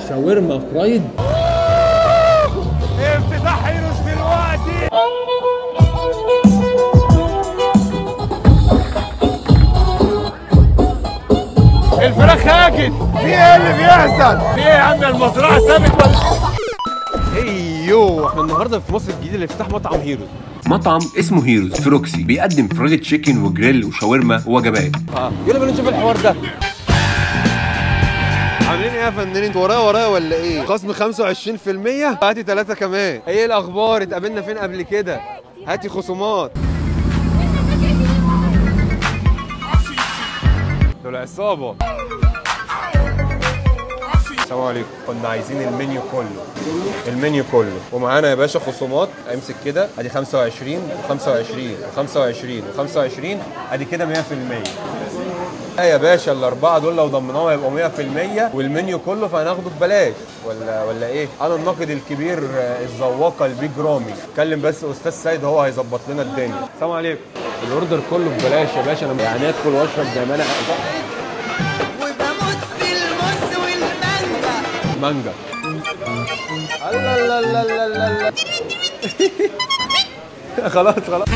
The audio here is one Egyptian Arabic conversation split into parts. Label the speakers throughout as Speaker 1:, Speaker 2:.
Speaker 1: شاورما فرايد
Speaker 2: افتتاح هيروس دلوقتي الفراخ هاجت في ايه اللي بيحصل؟ في ايه يا عم المزرعه سابت ولا ايوه احنا النهارده في مصر الجديده اللي افتتح مطعم هيروز
Speaker 3: مطعم اسمه هيروز في روكسي بيقدم فرايد تشيكن وجريل وشاورما ووجبات
Speaker 2: اه يلا بينا نشوف الحوار ده عاملين ايه يا فنانين ورايا ورايا ولا ايه خصم 25% هاتي ثلاثة كمان ايه الاخبار اتقابلنا فين قبل كده هاتي خصومات دول عصابة السلام عليكم كنا عايزين المنيو كله المنيو كله ومعانا يا باشا خصومات امسك كده ادي 25 و25 و25 و25 ادي كده 100% اه يا باشا الاربعه دول لو ضمناهم هيبقوا 100% والمنيو كله فهناخده ببلاش ولا ولا ايه؟ انا الناقد الكبير آه، الذواقه البيج رامي اتكلم بس استاذ سيد هو هيظبط لنا الدنيا السلام عليكم الاوردر كله ببلاش يا باشا انا يعني ادخل واشرب زي ما انا
Speaker 4: وبموت في الموز والمانجا
Speaker 2: مانجا لا لا لا لا لا لا خلاص خلاص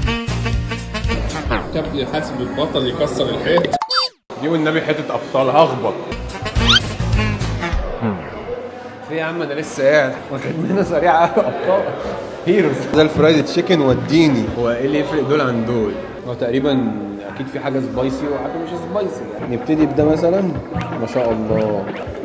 Speaker 5: كابتن حاسب البطل يكسر الحيط
Speaker 2: دي والنبي حته ابطال هخبط في يا عم انا لسه قاعد واخدنا سريعه ابطال هيروز ده الفرايد تشيكن وديني هو ايه اللي يفرق دول عن دول؟ هو تقريبا اكيد في حاجه سبايسي وحاجه مش سبايسي يعني نبتدي بده مثلا ما شاء الله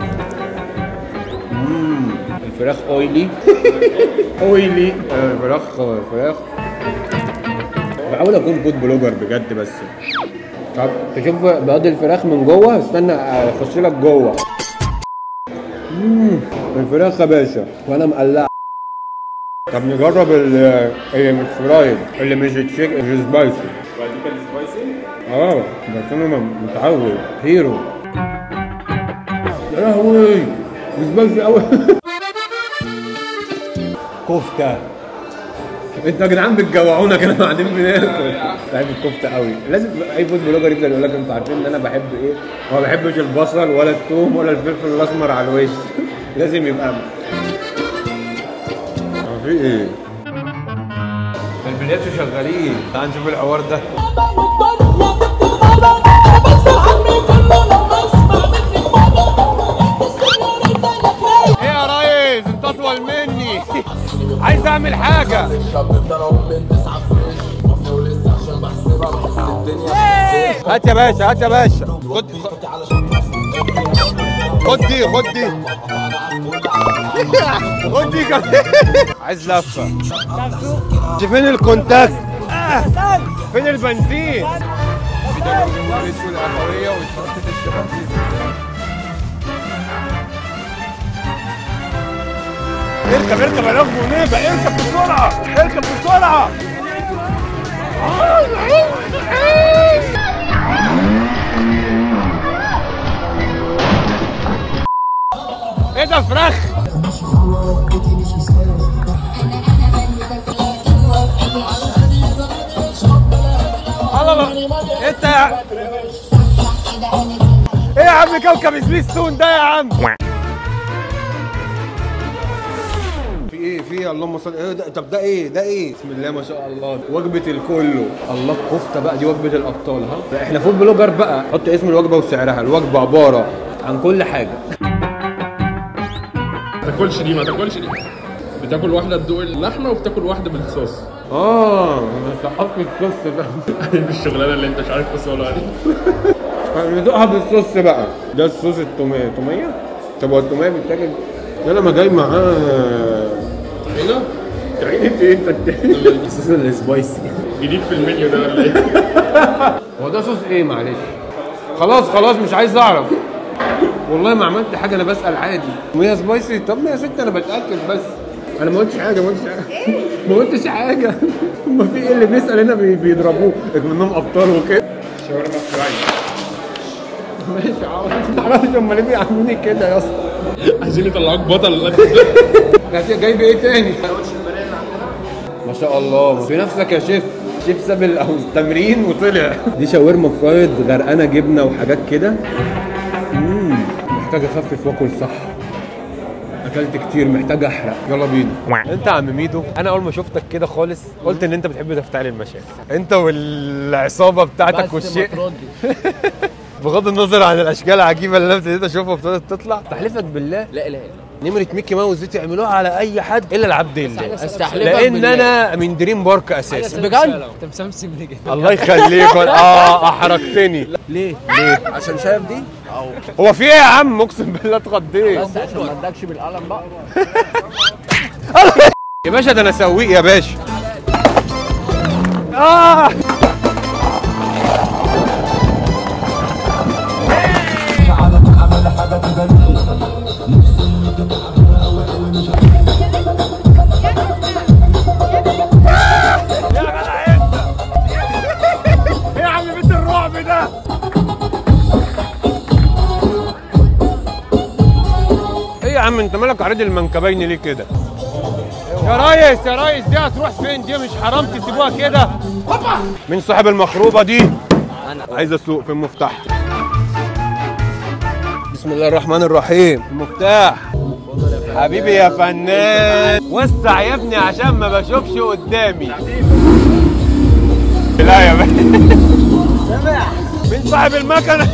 Speaker 2: مم. الفراخ اويلي اويلي آه، فراخ فراخ بحاول اكون فود بلوجر بجد بس طب تشوف بياض الفراخ من جوه استنى اخش لك جوه مم، الفراخ يا باشا وانا مقلع طب نجرب ال- اللي مش فرايد اللي مش تشيك مش سبايسي اه بس انا م- متعود هيرو يا لهوي سبايسي قوي كفته انتوا يا جدعان بتجوعونا كده قاعدين بناكل بحب الكفته قوي لازم اي فود بلوجر يفضل يقول لك انتوا عارفين ان انا بحب ايه ما بحبش البصل ولا الثوم ولا الفلفل الاسمر على الوش لازم يبقى هو في ايه البليات شغالين تعال نشوف الحوار ده ايه يا ريس انت اطول مني عايز اعمل حاجه هات يا باشا هات يا باشا خد خد دي خد دي خد دي كمان عايز لفه فين الكونتاكت آه. فين البنزين الاسود الاخويه وشرطه الشبابيك اركب اركب يا لغم ونيبه اركب بسرعه اركب بسرعه ايه ده فراخ الله الله انت يا ايه يا عم كوكب سبيستون ده يا عم في ايه في إيه؟ اللهم صل ايه ده طب ده ايه ده ايه بسم الله ما شاء الله وجبه الكله الله الكفته بقى دي وجبه الابطال ها احنا فود بلوجر بقى حط اسم الوجبه وسعرها الوجبه عباره عن كل حاجه
Speaker 5: ما تاكلش دي ما تاكلش دي بتاكل واحده تدوق اللحمه وبتاكل واحده بالصوص
Speaker 2: اه مش حط الصوص ده
Speaker 5: دي الشغلانه اللي انت مش عارف توصلها دي
Speaker 2: ندوقها بالصوص بقى ده الصوص التوميه توميه طب هو التوميه بيتاكل ده لما جاي معاه
Speaker 5: هنا
Speaker 2: تعيني ايه انت الصوص السبايسي
Speaker 5: جديد في المنيو ده ولا ايه؟
Speaker 2: هو ده صوص ايه معلش خلاص خلاص مش عايز اعرف والله ما عملت حاجه انا بسال عادي وهي سبايسي طب ما يا ست انا بتاكد بس انا ما قلتش حاجه ما قلتش حاجه ما قلتش حاجه ما في ايه اللي بيسال هنا بي- بيضربوه منهم ابطال وكده
Speaker 5: شاورما فرايد
Speaker 2: ماشي عاوز ما اعرفش هم ليه بيعملوني كده يا اسطى
Speaker 5: عايزين يطلعوك بطل
Speaker 2: كانت جايب ايه تاني؟ ما شاء الله في نفسك يا شيف شيف ساب ال- أو التمرين وطلع دي شاورما فرايد غرقانه جبنه وحاجات كده مم. محتاج اخفف واكل صح اكلت كتير محتاج احرق يلا بينا انت يا عم ميدو انا اول ما شفتك كده خالص قلت ان انت بتحب تفتعل المشاكل انت والعصابه بتاعتك والشيء بغض النظر عن الاشكال العجيبه اللي انا ابتديت اشوفها وابتدت تطلع تحلفك بالله
Speaker 1: لا اله الا
Speaker 2: نمره ميكي ماوس دي تعملوها على اي حد الا العبد الله
Speaker 1: استحلفك
Speaker 2: لان
Speaker 1: بالله.
Speaker 2: انا من دريم بارك اساسا
Speaker 1: بجد
Speaker 6: انت مسمسم ليه كده؟
Speaker 2: الله يخليك اه احرجتني
Speaker 1: ليه؟
Speaker 2: ليه
Speaker 1: عشان شايف دي؟
Speaker 2: هو في ايه يا عم اقسم بالله اتغديت
Speaker 1: بس عشان ما ادكش بالقلم بقى
Speaker 2: يا باشا ده انا سويق يا باشا آه. إيه يا عم بيت الرعب ده ايه يا عم انت مالك عريض المنكبين ليه كده يا ريس يا ريس دي هتروح فين دي مش حرام تسيبوها كده مين صاحب المخروبه دي انا عايز اسوق في المفتاح بسم الله الرحمن الرحيم المفتاح حبيبي يا فنان وسع يا ابني عشان ما بشوفش قدامي لا يا باشا مين صاحب المكنه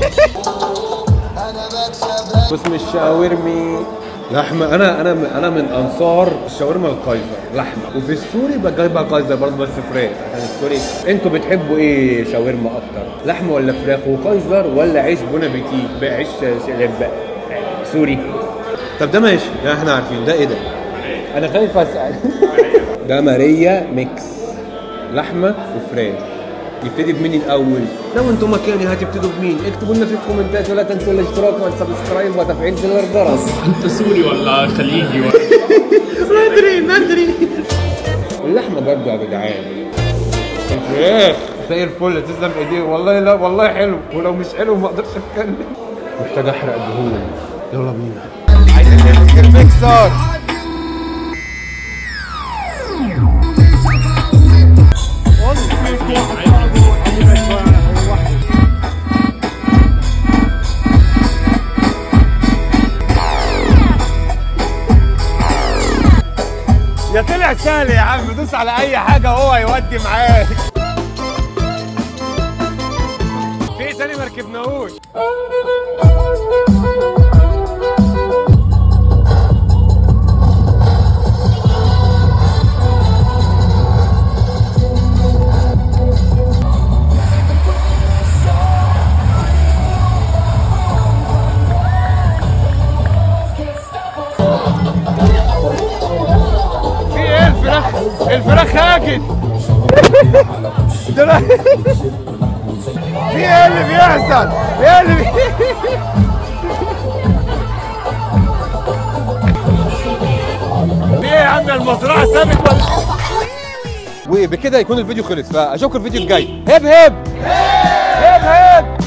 Speaker 2: قسم الشاورمي لحمه انا انا انا من انصار الشاورما الكايزر لحمه وفي السوري بجيبها كايزر برضه بس فراخ عشان السوري انتوا بتحبوا ايه شاورما اكتر لحمه ولا فراخ وكايزر ولا عيش بونا بيتي بعيش س- سوري طب ده ماشي ده احنا عارفين ده ايه ده انا خايف اسال ده ماريا ميكس لحمه وفراخ يبتدي بمين الاول لو انتم مكاني هتبتدوا بمين اكتبوا لنا في الكومنتات ولا تنسوا الاشتراك والسبسكرايب وتفعيل زر الجرس
Speaker 5: انت سوري ولا خليجي ولا
Speaker 2: ندري ندري اللحمه برضه يا جدعان الفراخ زي الفل تسلم ايديك والله لا والله حلو ولو مش حلو ما اقدرش اتكلم محتاج احرق دهون يلا بينا عايزين نمسك الميكسر يا طلع سهل يا عم دوس على اي حاجه وهو هيودي معاك في إيه تاني ما ركبناهوش في ايه الفراخ الفراخ هاجت ده في ايه اللي بيحصل؟ ايه اللي بي... في ايه يا عم المزرعه سابت ولا وبكده يكون الفيديو خلص فاشوفكم الفيديو الجاي هب هب هب هب